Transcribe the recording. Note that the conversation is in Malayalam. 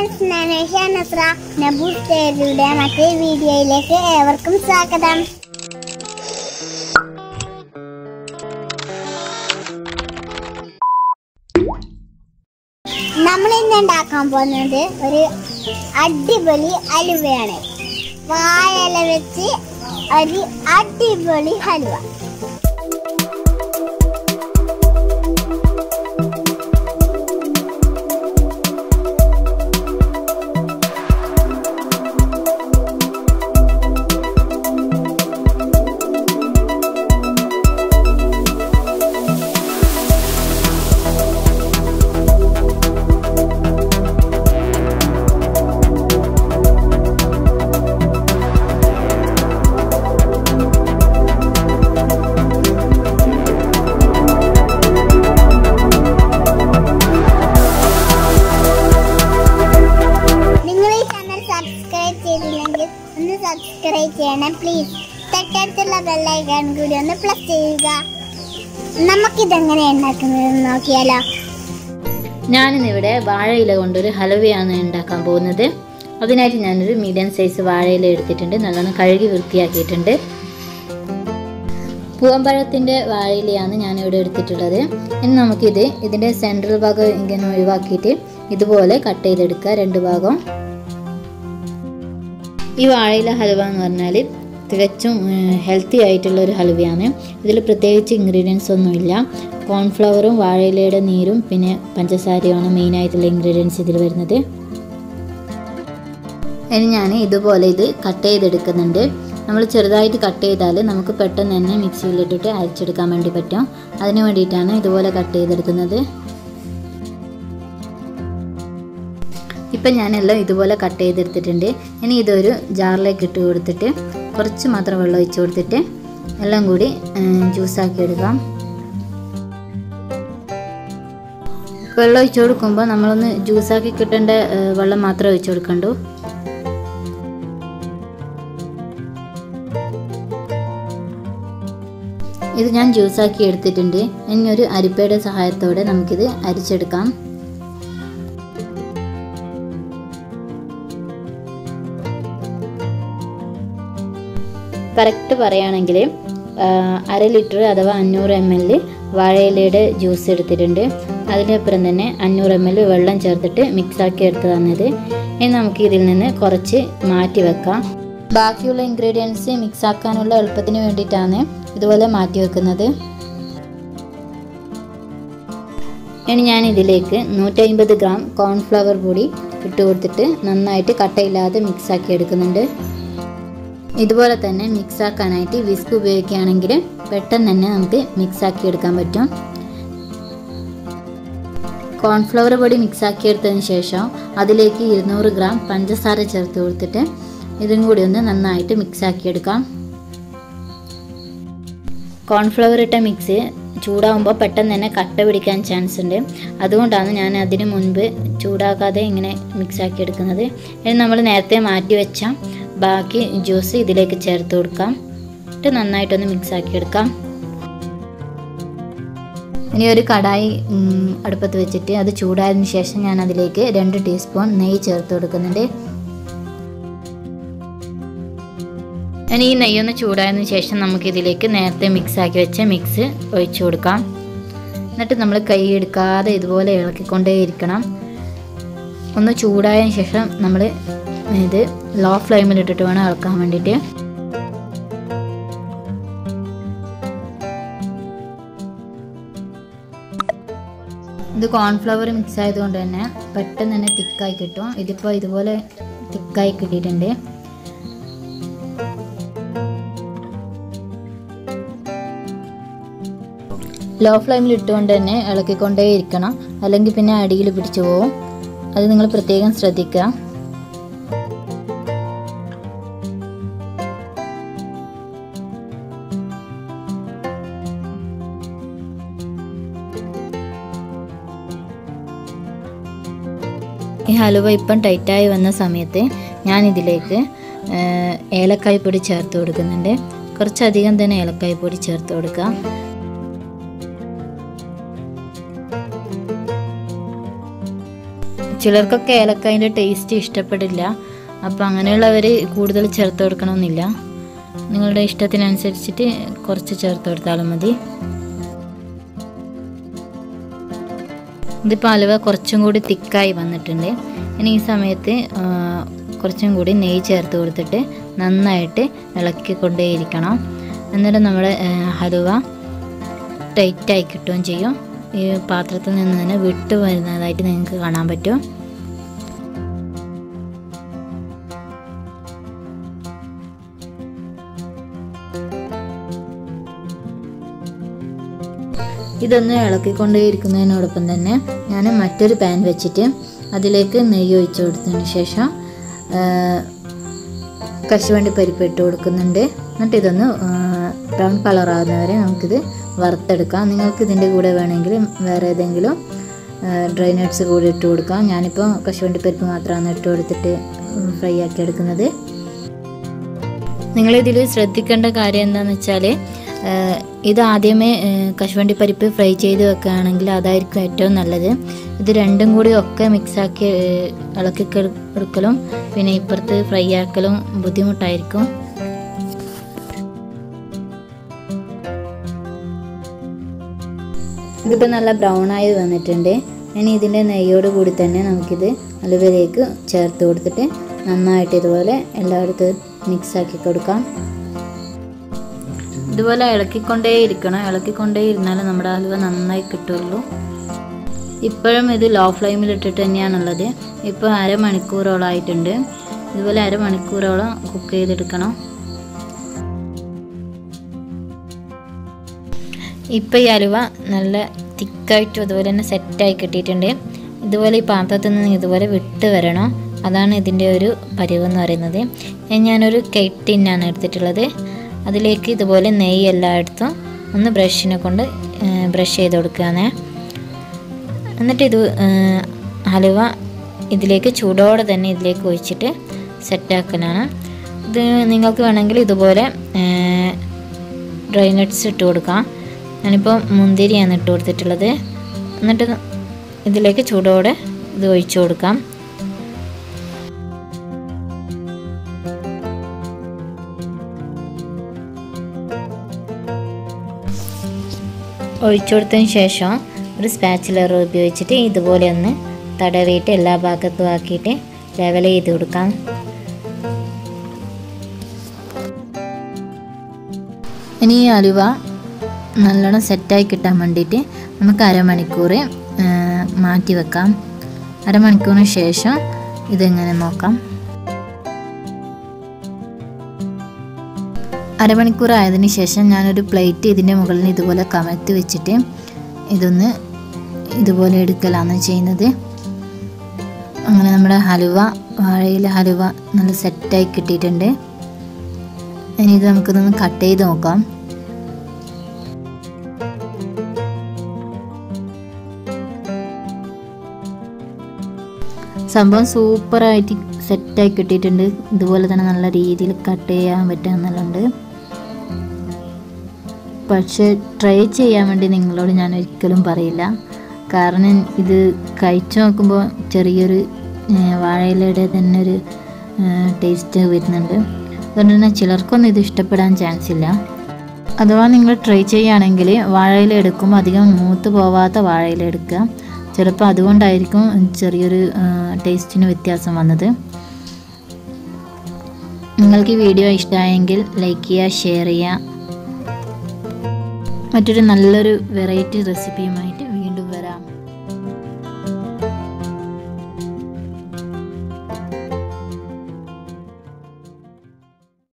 ഫ്രണ്ട്സ് ഞാൻ നസ്ര നബൂസ് സ്റ്റേജിയുടെ മറ്റേ വീഡിയോയിലേക്ക് ഏവർക്കും സ്വാഗതം നമ്മൾ ഇന്ന് ഉണ്ടാക്കാൻ പോകുന്നത് ഒരു അടിപൊളി അലുവയാണ് വാഴയില വെച്ച് ഒരു അടിപൊളി ഹലുവ നിങ്ങൾ ഈ ചാനൽ സബ്സ്ക്രൈബ് ചെയ്തില്ലെങ്കിൽ ഒന്ന് സബ്സ്ക്രൈബ് ചെയ്യണം പ്ലീസ് തൊട്ടടുത്തുള്ള ബെല്ലൈക്കൺ കൂടി ഒന്ന് പ്ലസ് ചെയ്യുക നമുക്കിതെങ്ങനെ ഉണ്ടാക്കുന്നത് നോക്കിയാലോ ഞാനിന്നിവിടെ വാഴയില കൊണ്ടൊരു ഹലവയാണ് ഉണ്ടാക്കാൻ പോകുന്നത് അതിനായിട്ട് ഞാനൊരു മീഡിയം സൈസ് വാഴയില എടുത്തിട്ടുണ്ട് നല്ലോണം കഴുകി വൃത്തിയാക്കിയിട്ടുണ്ട് പൂവമ്പഴത്തിൻ്റെ വാഴയിലയാണ് ഞാനിവിടെ എടുത്തിട്ടുള്ളത് ഇനി നമുക്കിത് ഇതിൻ്റെ സെൻട്രൽ ഭാഗം ഇങ്ങനെ ഒഴിവാക്കിയിട്ട് ഇതുപോലെ കട്ട് ചെയ്തെടുക്കുക രണ്ട് ഭാഗം ഈ വാഴയില ഹലുവ എന്ന് പറഞ്ഞാൽ തികച്ചും ഹെൽത്തി ആയിട്ടുള്ള ഒരു ഹലുവയാണ് ഇതിൽ പ്രത്യേകിച്ച് ഇൻഗ്രീഡിയൻസ് ഒന്നുമില്ല കോൺഫ്ലവറും വാഴയിലയുടെ നീരും പിന്നെ പഞ്ചസാരയുമാണ് മെയിനായിട്ടുള്ള ഇൻഗ്രീഡിയൻസ് ഇതിൽ വരുന്നത് ഇനി ഞാൻ ഇതുപോലെ ഇത് കട്ട് ചെയ്തെടുക്കുന്നുണ്ട് നമ്മൾ ചെറുതായിട്ട് കട്ട് ചെയ്താൽ നമുക്ക് പെട്ടെന്ന് തന്നെ മിക്സിയിലിട്ടിട്ട് അരച്ചെടുക്കാൻ വേണ്ടി പറ്റും അതിന് വേണ്ടിയിട്ടാണ് ഇതുപോലെ കട്ട് ചെയ്തെടുക്കുന്നത് ഇപ്പം ഞാനെല്ലാം ഇതുപോലെ കട്ട് ചെയ്തെടുത്തിട്ടുണ്ട് ഇനി ഇതൊരു ജാറിലേക്ക് ഇട്ട് കൊടുത്തിട്ട് കുറച്ച് മാത്രം വെള്ളം ഒഴിച്ച് കൊടുത്തിട്ട് എല്ലാം കൂടി ജ്യൂസാക്കി എടുക്കാം വെള്ളം ഒഴിച്ച് കൊടുക്കുമ്പോൾ നമ്മളൊന്ന് ജ്യൂസാക്കി കിട്ടേണ്ട ഏഹ്, വെള്ളം മാത്രമേ ഒഴിച്ച് കൊടുക്കണ്ടൂ ഇത് ഞാൻ ജ്യൂസാക്കി എടുത്തിട്ടുണ്ട് ഇനി ഒരു അരിപ്പയുടെ സഹായത്തോടെ നമുക്കിത് അരിച്ചെടുക്കാം കറക്റ്റ് പറയുകയാണെങ്കിൽ അര ലിറ്റർ അഥവാ അഞ്ഞൂറ് എം എൽ വാഴയിലയുടെ ജ്യൂസ് എടുത്തിട്ടുണ്ട് അതിനപ്പുറം തന്നെ അഞ്ഞൂറ് എം എൽ വെള്ളം ചേർത്തിട്ട് മിക്സാക്കി എടുത്തതാണിത് ഇനി നമുക്ക് ഇതിൽ നിന്ന് കുറച്ച് മാറ്റി വെക്കാം ബാക്കിയുള്ള ഇൻഗ്രീഡിയൻസ് മിക്സാക്കാനുള്ള എളുപ്പത്തിന് വേണ്ടിയിട്ടാണ് ഇതുപോലെ മാറ്റി വെക്കുന്നത് ഇനി ഞാൻ ഇതിലേക്ക് നൂറ്റമ്പത് ഗ്രാം കോൺഫ്ലവർ പൊടി ഇട്ട് കൊടുത്തിട്ട് നന്നായിട്ട് കട്ടയില്ലാതെ മിക്സാക്കി എടുക്കുന്നുണ്ട് ഇതുപോലെ തന്നെ മിക്സ് ആക്കാനായിട്ട് വിസ്ക് ഉപയോഗിക്കുകയാണെങ്കിൽ പെട്ടെന്ന് തന്നെ നമുക്ക് മിക്സ് ആക്കി എടുക്കാൻ പറ്റും കോൺഫ്ലവർ പൊടി മിക്സ് ആക്കി എടുത്തതിന് ശേഷം അതിലേക്ക് ഇരുന്നൂറ് ഗ്രാം പഞ്ചസാര ചേർത്ത് കൊടുത്തിട്ട് ഇതും കൂടി ഒന്ന് നന്നായിട്ട് മിക്സ് ആക്കി എടുക്കാം കോൺഫ്ലവർ ഇട്ട മിക്സ് ചൂടാകുമ്പോൾ പെട്ടെന്ന് തന്നെ കട്ട പിടിക്കാൻ ചാൻസ് ഉണ്ട് അതുകൊണ്ടാണ് ഞാൻ അതിന് മുൻപ് ചൂടാക്കാതെ ഇങ്ങനെ മിക്സ് ആക്കി എടുക്കുന്നത് ഇനി നമ്മൾ നേരത്തെ മാറ്റി വെച്ച ബാക്കി ജ്യൂസ് ഇതിലേക്ക് ചേർത്ത് കൊടുക്കാം എന്നിട്ട് നന്നായിട്ടൊന്ന് മിക്സ് ആക്കി എടുക്കാം ഇനി ഒരു കടായി ഉം, അടുപ്പത്ത് വെച്ചിട്ട് അത് ചൂടായതിനു ശേഷം ഞാൻ അതിലേക്ക് രണ്ട് ടീസ്പൂൺ നെയ്യ് ചേർത്ത് കൊടുക്കുന്നുണ്ട് ഇനി ഈ നെയ്യൊന്ന് ചൂടായതിനു ശേഷം നമുക്ക് ഇതിലേക്ക് നേരത്തെ മിക്സ് ആക്കി വെച്ച മിക്സ് ഒഴിച്ചു കൊടുക്കാം എന്നിട്ട് നമ്മൾ കൈ എടുക്കാതെ ഇതുപോലെ ഇളക്കിക്കൊണ്ടേയിരിക്കണം ഒന്ന് ചൂടായതിനു ശേഷം നമ്മൾ ഇത് ലോ ഫ്ലെയിമിൽ ഇട്ടിട്ട് വേണം ഇളക്കാൻ വേണ്ടിയിട്ട് ഇത് കോൺഫ്ലവർ മിക്സ് ആയതുകൊണ്ട് തന്നെ പെട്ടെന്ന് തന്നെ തിക്കായി കിട്ടും ഇതിപ്പോൾ ഇതുപോലെ തിക്കായി കിട്ടിയിട്ടുണ്ട് ലോ ഫ്ലെയിമിൽ ഇട്ടുകൊണ്ട് തന്നെ ഇളക്കിക്കൊണ്ടേ ഇരിക്കണം അല്ലെങ്കിൽ പിന്നെ അടിയിൽ പിടിച്ചു പോകും അത് നിങ്ങൾ പ്രത്യേകം ശ്രദ്ധിക്കുക ഈ ഹലുവ ഇപ്പം ടൈറ്റായി വന്ന സമയത്ത് ഞാൻ ഇതിലേക്ക് ഏലക്കായ് പൊടി ചേർത്ത് കൊടുക്കുന്നുണ്ട് കുറച്ചധികം തന്നെ ഏലക്കായ് പൊടി ചേർത്ത് കൊടുക്കുക ചിലർക്കൊക്കെ ഏലക്കായൻ്റെ ടേസ്റ്റ് ഇഷ്ടപ്പെടില്ല അപ്പോൾ അങ്ങനെയുള്ളവർ കൂടുതൽ ചേർത്ത് കൊടുക്കണമെന്നില്ല നിങ്ങളുടെ ഇഷ്ടത്തിനനുസരിച്ചിട്ട് കുറച്ച് ചേർത്ത് കൊടുത്താലും മതി ഇതിപ്പോൾ അലുവ കുറച്ചും കൂടി തിക്കായി വന്നിട്ടുണ്ട് ഇനി ഈ സമയത്ത് ആ, കുറച്ചും കൂടി നെയ്യ് ചേർത്ത് കൊടുത്തിട്ട് നന്നായിട്ട് ഇളക്കിക്കൊണ്ടേയിരിക്കണം എന്നിട്ട് നമ്മുടെ ആ, ഹലുവ ടൈറ്റായി കിട്ടുകയും ചെയ്യും ഈ പാത്രത്തിൽ നിന്ന് തന്നെ വിട്ട് വരുന്നതായിട്ട് നിങ്ങൾക്ക് കാണാൻ പറ്റും ഇതൊന്ന് ഇളക്കിക്കൊണ്ടേയിരിക്കുന്നതിനോടൊപ്പം തന്നെ ഞാൻ മറ്റൊരു പാൻ വെച്ചിട്ട് അതിലേക്ക് നെയ്യ് ഒഴിച്ചു കൊടുത്തതിന് ശേഷം ആ, കശുവണ്ടി പരിപ്പ് ഇട്ട് കൊടുക്കുന്നുണ്ട് എന്നിട്ട് ഇതൊന്ന് ബ്രൗൺ കളർ ആകുന്നവരെ നമുക്കിത് വറുത്തെടുക്കാം നിങ്ങൾക്ക് ഇതിൻ്റെ കൂടെ വേണമെങ്കിൽ വേറെ ഏതെങ്കിലും ഡ്രൈ നട്ട്സ് കൂടി ഇട്ട് കൊടുക്കാം ഞാനിപ്പോൾ കശുവണ്ടി പരിപ്പ് മാത്രമാണ് ഇട്ട് കൊടുത്തിട്ട് ഫ്രൈ ആക്കി എടുക്കുന്നത് നിങ്ങളിതിൽ ശ്രദ്ധിക്കേണ്ട കാര്യം എന്താണെന്ന് വെച്ചാൽ ഇത് ആദ്യമേ ഏഹ്, കശുവണ്ടി പരിപ്പ് ഫ്രൈ ചെയ്ത് വെക്കുകയാണെങ്കിൽ അതായിരിക്കും ഏറ്റവും നല്ലത് ഇത് രണ്ടും കൂടി ഒക്കെ മിക്സാക്കി ഏഹ്, ഇളക്കി കെടു- എടുക്കലും പിന്നെ ഇപ്പുറത്ത് ഫ്രൈ ആക്കലും ബുദ്ധിമുട്ടായിരിക്കും ഇതിപ്പോൾ നല്ല ബ്രൗൺ ആയി വന്നിട്ടുണ്ട് ഇനി ഇതിൻ്റെ നെയ്യോട് കൂടി തന്നെ നമുക്കിത് അലുവയിലേക്ക് ചേർത്ത് കൊടുത്തിട്ട് നന്നായിട്ട് ഇതുപോലെ എല്ലായിടത്തും മിക്സ് ആക്കി കൊടുക്കാം ഇതുപോലെ ഇളക്കിക്കൊണ്ടേ ഇരിക്കണം ഇളക്കിക്കൊണ്ടേ ഇരുന്നാലേ നമ്മുടെ ഹലുവ നന്നായി കിട്ടുള്ളൂ ഇപ്പോഴും ഇത് ലോ ഫ്ലെയിമിൽ ഇട്ടിട്ട് തന്നെയാണുള്ളത് ഇപ്പോൾ അരമണിക്കൂറോളം ആയിട്ടുണ്ട് ഇതുപോലെ അരമണിക്കൂറോളം കുക്ക് ചെയ്തെടുക്കണം ഇപ്പോൾ ഈ അലുവ നല്ല തിക്കായിട്ടും അതുപോലെ തന്നെ സെറ്റായി കിട്ടിയിട്ടുണ്ട് ഇതുപോലെ ഈ പാത്രത്തിൽ നിന്ന് ഇതുപോലെ വിട്ട് വരണം അതാണ് ഇതിൻ്റെ ഒരു പരിവെന്ന് പറയുന്നത് ഇനി ഞാനൊരു കേക്ക് ടിന്നാണ് എടുത്തിട്ടുള്ളത് അതിലേക്ക് ഇതുപോലെ നെയ്യ് എല്ലായിടത്തും ഒന്ന് ബ്രഷിനെ കൊണ്ട് ബ്രഷ് ചെയ്ത് കൊടുക്കുകയാണ് എന്നിട്ട് ഇത് ആ, ഹലുവ ഇതിലേക്ക് ചൂടോടെ തന്നെ ഇതിലേക്ക് ഒഴിച്ചിട്ട് സെറ്റാക്കലാണ് ഇത് നിങ്ങൾക്ക് വേണമെങ്കിൽ ഇതുപോലെ ഡ്രൈ നട്ട്സ് ഇട്ട് കൊടുക്കാം ഞാനിപ്പോൾ മുന്തിരിയാണ് ഇട്ട് കൊടുത്തിട്ടുള്ളത് എന്നിട്ട് ഇതിലേക്ക് ചൂടോടെ ഇത് ഒഴിച്ചു കൊടുക്കാം ഒഴിച്ചു കൊടുത്തതിന് ശേഷം ഒരു സ്പാച്ചുലർ ഉപയോഗിച്ചിട്ട് ഇതുപോലെ ഒന്ന് തടവിയിട്ട് എല്ലാ ഭാഗത്തും ആക്കിയിട്ട് ലെവൽ ചെയ്ത് കൊടുക്കാം ഇനി ഈ അലുവ നല്ലോണം സെറ്റായി കിട്ടാൻ വേണ്ടിയിട്ട് നമുക്ക് അരമണിക്കൂർ ആ, മാറ്റി വെക്കാം അരമണിക്കൂറിന് ശേഷം ഇതെങ്ങനെ നോക്കാം അരമണിക്കൂർ ആയതിനു ശേഷം ഞാനൊരു പ്ലേറ്റ് ഇതിൻ്റെ മുകളിൽ ഇതുപോലെ കമഴ്ത്തി വെച്ചിട്ട് ഇതൊന്ന് ഇതുപോലെ എടുക്കലാണ് ചെയ്യുന്നത് അങ്ങനെ നമ്മുടെ ഹലുവ വാഴയിലെ ഹലുവ നല്ല സെറ്റായി കിട്ടിയിട്ടുണ്ട് ഇനി ഇത് നമുക്കിതൊന്ന് കട്ട് ചെയ്ത് നോക്കാം സംഭവം സൂപ്പറായിട്ട് സെറ്റായി കിട്ടിയിട്ടുണ്ട് ഇതുപോലെ തന്നെ നല്ല രീതിയിൽ കട്ട് ചെയ്യാൻ പറ്റുമെന്നുള്ളത് പക്ഷേ ട്രൈ ചെയ്യാൻ വേണ്ടി നിങ്ങളോട് ഞാൻ ഒരിക്കലും പറയില്ല കാരണം ഇത് കഴിച്ചു നോക്കുമ്പോൾ ചെറിയൊരു ഏഹ്, വാഴയിലയുടെ തന്നെ ഒരു ടേസ്റ്റ് വരുന്നുണ്ട് അതുകൊണ്ട് തന്നെ ചിലർക്കൊന്നും ഇത് ഇഷ്ടപ്പെടാൻ ചാൻസ് ഇല്ല അഥവാ നിങ്ങൾ ട്രൈ ചെയ്യുകയാണെങ്കിൽ വാഴയില എടുക്കുമ്പോൾ അധികം മൂത്ത് പോവാത്ത വാഴയില എടുക്കുക ചിലപ്പോൾ അതുകൊണ്ടായിരിക്കും ചെറിയൊരു ടേസ്റ്റിന് വ്യത്യാസം വന്നത് നിങ്ങൾക്ക് ഈ വീഡിയോ ഇഷ്ടമായെങ്കിൽ ലൈക്ക് ചെയ്യുക ഷെയർ ചെയ്യുക മറ്റൊരു നല്ലൊരു വെറൈറ്റി റെസിപ്പിയുമായിട്ട്